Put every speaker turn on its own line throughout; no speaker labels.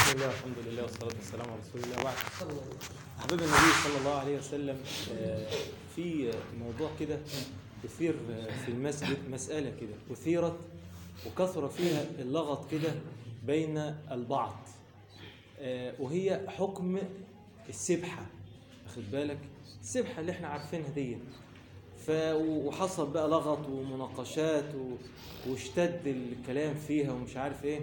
بسم الله والحمد لله والصلاة والسلام على رسول الله وبعد أحباب النبي صلى الله عليه وسلم آه، في موضوع كده أثير آه، في المسجد مسألة كده أثيرت وكثر فيها اللغط كده بين البعض آه، وهي حكم السبحة واخد بالك السبحة اللي احنا عارفينها دي ف وحصل بقى لغط ومناقشات و... واشتد الكلام فيها ومش عارف ايه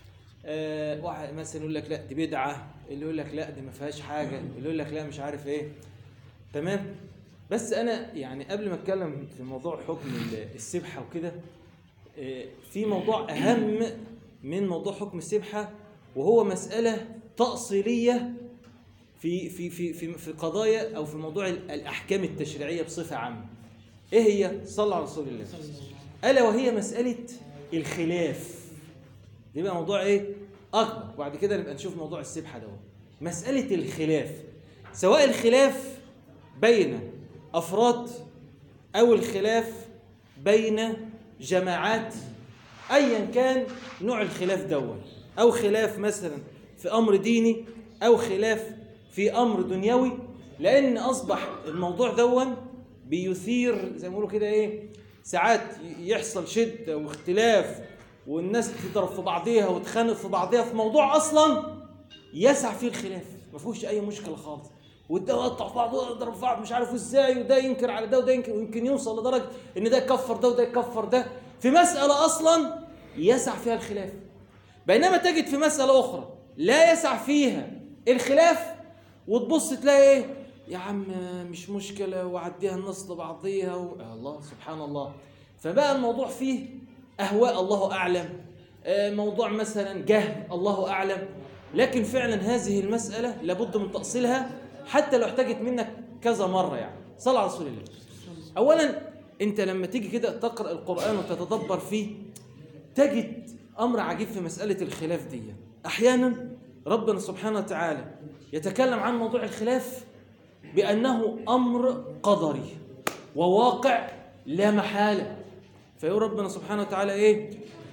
آه واحد مثلا يقول لك لا دي بدعه اللي يقول لك لا دي ما فيهاش حاجه اللي يقول لك لا مش عارف ايه تمام بس انا يعني قبل ما اتكلم في موضوع حكم ال- السبحه وكده آه في موضوع اهم من موضوع حكم السبحه وهو مساله تاصيليه في في في في في قضايا او في موضوع ال- الاحكام التشريعيه بصفه عامه ايه هي صلى على رسول الله الا وهي مساله الخلاف دي بقى موضوع ايه اكبر وبعد كده نبقى نشوف موضوع السبحه ده مساله الخلاف سواء الخلاف بين افراد او الخلاف بين جماعات ايا كان نوع الخلاف دون او خلاف مثلا في امر ديني او خلاف في امر دنيوي لان اصبح الموضوع دون بيثير زي ما بيقولوا كده ايه ساعات يحصل شده واختلاف والناس تضرب في بعضيها وتخانق في بعضيها في موضوع اصلا يسع فيه الخلاف ما فيهوش اي مشكله خالص وده يقطع في بعض وده يضرب في بعض مش عارف ازاي وده ينكر على ده وده ينكر ويمكن يوصل لدرجه ان ده يكفر ده وده يكفر ده في مساله اصلا يسع فيها الخلاف بينما تجد في مساله اخرى لا يسع فيها الخلاف وتبص تلاقي ايه يا عم مش مشكله وعديها النص لبعضيها و... آه الله سبحان الله فبقى الموضوع فيه اهواء الله اعلم آه، موضوع مثلا جهل الله اعلم لكن فعلا هذه المساله لابد من تاصيلها حتى لو احتاجت منك كذا مره يعني صلى على رسول الله اولا انت لما تيجي كده تقرا القران وتتدبر فيه تجد امر عجيب في مساله الخلاف دي احيانا ربنا سبحانه وتعالى يتكلم عن موضوع الخلاف بانه امر قدري وواقع لا محاله فيقول ربنا سبحانه وتعالى ايه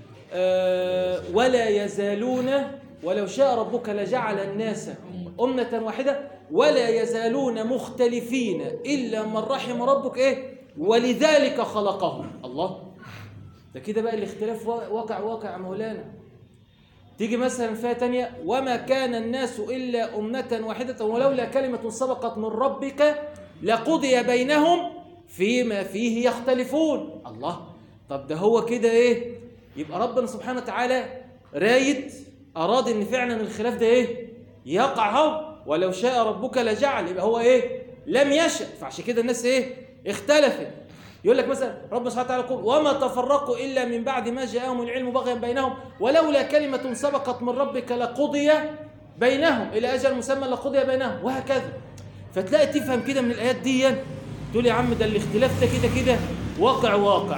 آه ولا يزالون ولو شاء ربك لجعل الناس أمة واحدة ولا يزالون مختلفين إلا من رحم ربك إيه ولذلك خلقهم الله ده كده بقى الاختلاف واقع واقع يا مولانا تيجي مثلا فيها تانية وما كان الناس إلا أمة واحدة ولولا كلمة سبقت من ربك لقضي بينهم فيما فيه يختلفون الله طب ده هو كده ايه يبقى ربنا سبحانه وتعالى رايد أراد إن فعلا الخلاف ده ايه يقع هو ولو شاء ربك لجعل يبقى هو ايه لم يشأ فعشان كده الناس ايه اختلفت يقول لك مثلا ربنا سبحانه وتعالى يقول وما تفرقوا الا من بعد ما جاءهم العلم بغيا بينهم ولولا كلمه سبقت من ربك لقضي بينهم الى اجل مسمى لقضي بينهم وهكذا فتلاقي تفهم كده من الايات دي تقول يا عم ده الاختلاف ده كده كده واقع واقع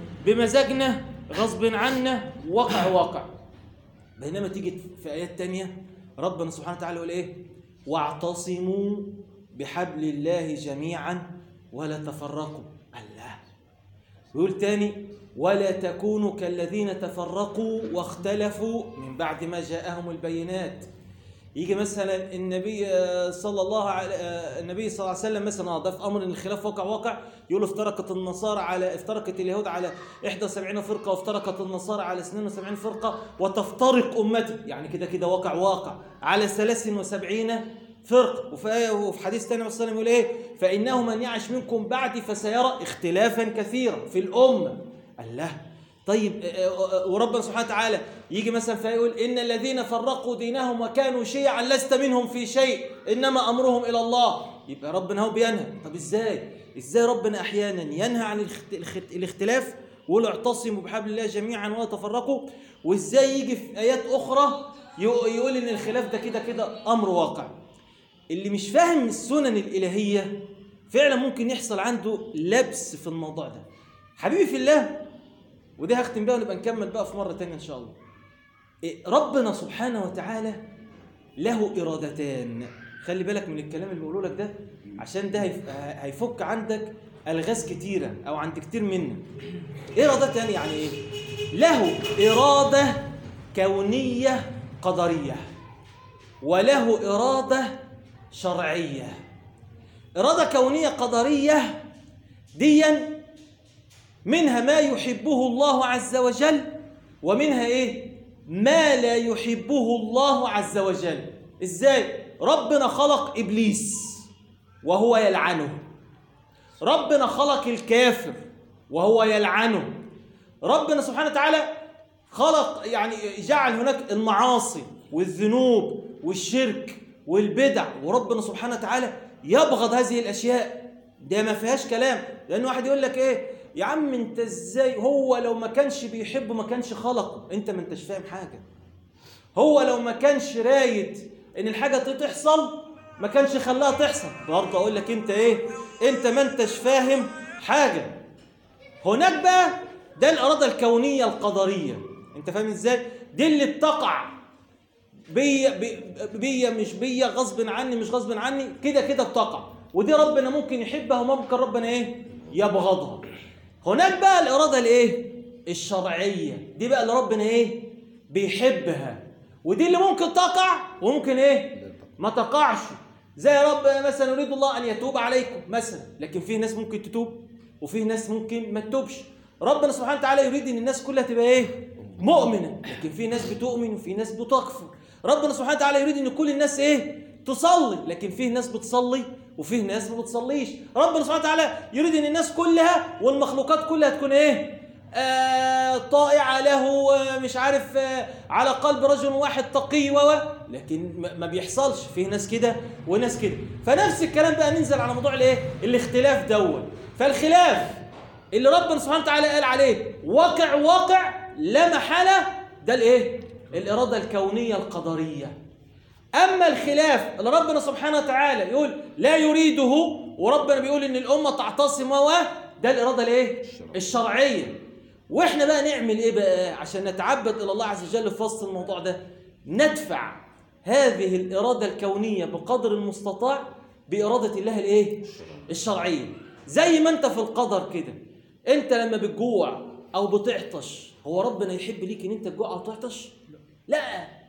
بمزاجنا غصب عنا واقع واقع بينما تيجي في ايات تانية ربنا سبحانه وتعالى يقول ايه واعتصموا بحبل الله جميعا ولا تفرقوا الله يقول تاني ولا تكونوا كالذين تفرقوا واختلفوا من بعد ما جاءهم البينات يجي مثلا النبي صلى الله عليه النبي صلى الله عليه وسلم مثلا ده في امر ان الخلاف واقع واقع يقول افترقت النصارى على افترقت اليهود على 71 فرقه وافترقت النصارى على 72 فرقه وتفترق امتي يعني كده كده واقع واقع على 73 فرق وفي آية وفي حديث ثاني صلى الله عليه وسلم يقول ايه فانه من يعش منكم بعدي فسيرى اختلافا كثيرا في الامه الله طيب وربنا سبحانه وتعالى يجي مثلا فيقول ان الذين فرقوا دينهم وكانوا شيعا لست منهم في شيء انما امرهم الى الله يبقى ربنا هو بينهى طب ازاي ازاي ربنا احيانا ينهى عن الاخت- الاخت- الاختلاف ويقول اعتصموا بحبل الله جميعا ولا تفرقوا وازاي يجي في ايات اخرى يق- يقول ان الخلاف ده كده كده امر واقع اللي مش فاهم السنن الالهيه فعلا ممكن يحصل عنده لبس في الموضوع ده حبيبي في الله ودي هختم بيها ونبقى نكمل بقى في مرة تانية إن شاء الله إيه، ربنا سبحانه وتعالى له إرادتان خلي بالك من الكلام اللي بقوله لك ده عشان ده هيف- هيفك عندك ألغاز كتيرة أو عند كتير منا إرادتان يعني إيه؟ له إرادة كونية قدرية وله إرادة شرعية إرادة كونية قدرية ديا منها ما يحبه الله عز وجل ومنها إيه ما لا يحبه الله عز وجل إزاي ربنا خلق إبليس وهو يلعنه ربنا خلق الكافر وهو يلعنه ربنا سبحانه وتعالى خلق يعني جعل هناك المعاصي والذنوب والشرك والبدع وربنا سبحانه وتعالى يبغض هذه الاشياء ده ما فيهاش كلام لان واحد يقول لك ايه يا عم انت ازاي هو لو ما كانش بيحبه ما كانش خلقه انت ما انتش فاهم حاجه هو لو ما كانش رايد ان الحاجه دي تحصل ما كانش خلاها تحصل برضه اقول لك انت ايه انت ما انتش فاهم حاجه هناك بقى ده الاراده الكونيه القدريه انت فاهم ازاي دي اللي بتقع بيا بي- بيا مش بيا غصب عني مش غصب عني كده كده بتقع ودي ربنا ممكن يحبها وممكن ربنا ايه يبغضها هناك بقى الاراده الايه الشرعيه دي بقى اللي ربنا ايه بيحبها ودي اللي ممكن تقع وممكن ايه ما تقعش زي رب مثلا يريد الله ان يتوب عليكم مثلا لكن في ناس ممكن تتوب وفي ناس ممكن ما تتوبش ربنا سبحانه وتعالى يريد ان الناس كلها تبقى ايه مؤمنه لكن في ناس بتؤمن وفي ناس بتكفر ربنا سبحانه وتعالى يريد ان كل الناس ايه تصلي لكن فيه ناس بتصلي وفيه ناس ما بتصليش ربنا سبحانه وتعالى يريد ان الناس كلها والمخلوقات كلها تكون ايه آه طائعة له آه مش عارف آه على قلب رجل واحد تقي و لكن ما- ما بيحصلش فيه ناس كده وناس كده فنفس الكلام بقى ننزل على موضوع الايه الاختلاف دول فالخلاف اللي ربنا سبحانه وتعالى قال عليه واقع واقع لا محالة ده الايه الإرادة الكونية القدرية أما الخلاف اللي ربنا سبحانه وتعالى يقول لا يريده وربنا بيقول إن الأمة تعتصم و ده الإرادة الإيه؟ الشرعية وإحنا بقى نعمل إيه بقى عشان نتعبد إلى الله عز وجل في وسط الموضوع ده ندفع هذه الإرادة الكونية بقدر المستطاع بإرادة الله الإيه؟ الشرعية زي ما أنت في القدر كده أنت لما بتجوع أو بتعطش هو ربنا يحب ليك إن أنت تجوع أو تعطش؟ لا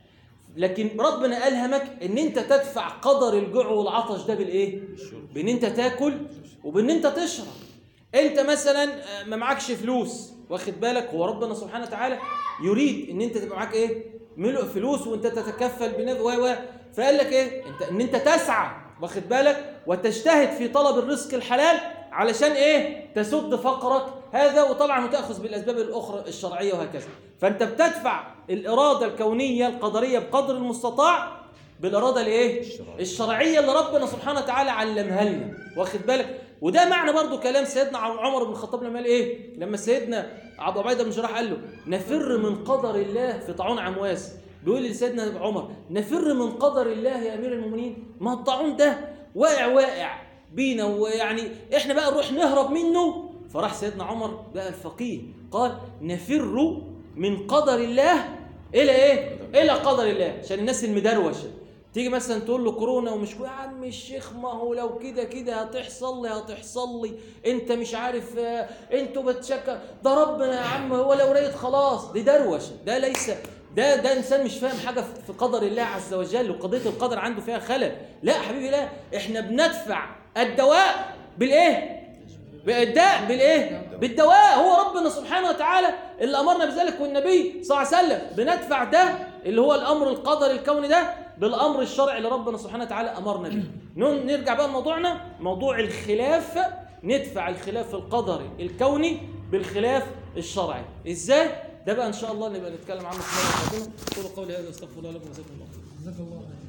لكن ربنا ألهمك ان انت تدفع قدر الجوع والعطش ده بالايه بان انت تاكل وبان انت تشرب انت مثلا آه، ما معكش فلوس واخد بالك هو ربنا سبحانه وتعالى يريد ان انت تبقى معاك ايه ملء فلوس وانت تتكفل بنفس و و فقال لك ايه انت ان انت تسعى واخد بالك وتجتهد في طلب الرزق الحلال علشان ايه تسد فقرك هذا وطبعا وتاخذ بالاسباب الاخرى الشرعيه وهكذا فانت بتدفع الاراده الكونيه القدريه بقدر المستطاع بالاراده الايه الشرعيه اللي ربنا سبحانه وتعالى علمها لنا واخد بالك وده معنى برضو كلام سيدنا عمر بن الخطاب لما قال ايه لما سيدنا ابو عبيده بن جراح قال له نفر من قدر الله في طاعون عمواس بيقول لسيدنا عمر نفر من قدر الله يا امير المؤمنين ما الطاعون ده واقع واقع بينا ويعني احنا بقى نروح نهرب منه فراح سيدنا عمر بقى الفقيه قال نفر من قدر الله الى ايه الى قدر الله عشان الناس المدروشه تيجي مثلا تقول له كورونا ومش كو- يا عم الشيخ ما هو لو كده كده هتحصل لي هتحصل لي انت مش عارف آه، انتوا بتشكى ده ربنا يا عم هو لو رايد خلاص دي دروشه ده ليس ده ده انسان مش فاهم حاجه في في قدر الله عز وجل وقضيه القدر عنده فيها خلل لا حبيبي لا احنا بندفع الدواء بالايه بالداء بالايه بالدواء هو ربنا سبحانه وتعالى اللي امرنا بذلك والنبي صلى الله عليه وسلم بندفع ده اللي هو الامر القدري الكوني ده بالامر الشرعي اللي ربنا سبحانه وتعالى امرنا به نون- نرجع بقى لموضوعنا موضوع الخلاف ندفع الخلاف القدري الكوني بالخلاف الشرعي ازاي ده بقى ان شاء الله نبقى نتكلم عنه في مره قادمه قولوا قولي هذا استغفر الله لكم وجزاكم الله خير.
جزاك الله خير